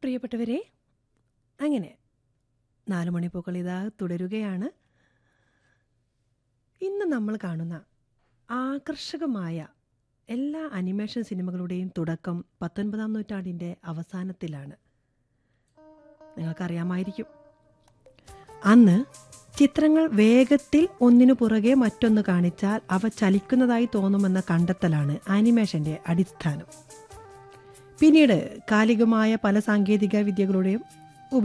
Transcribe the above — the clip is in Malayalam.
പ്രിയപ്പെട്ടവരെ അങ്ങനെ നാല് മണിപ്പൂക്കൾ ഇതാ തുടരുകയാണ് ഇന്ന് നമ്മൾ കാണുന്ന ആകർഷകമായ എല്ലാ അനിമേഷൻ സിനിമകളുടെയും തുടക്കം പത്തൊൻപതാം നൂറ്റാണ്ടിൻ്റെ അവസാനത്തിലാണ് നിങ്ങൾക്കറിയാമായിരിക്കും അന്ന് ചിത്രങ്ങൾ വേഗത്തിൽ ഒന്നിനു പുറകെ മറ്റൊന്ന് കാണിച്ചാൽ അവ ചലിക്കുന്നതായി തോന്നുമെന്ന കണ്ടെത്തലാണ് ആനിമേഷന്റെ അടിസ്ഥാനം പിന്നീട് കാലികമായ പല സാങ്കേതിക വിദ്യകളുടെയും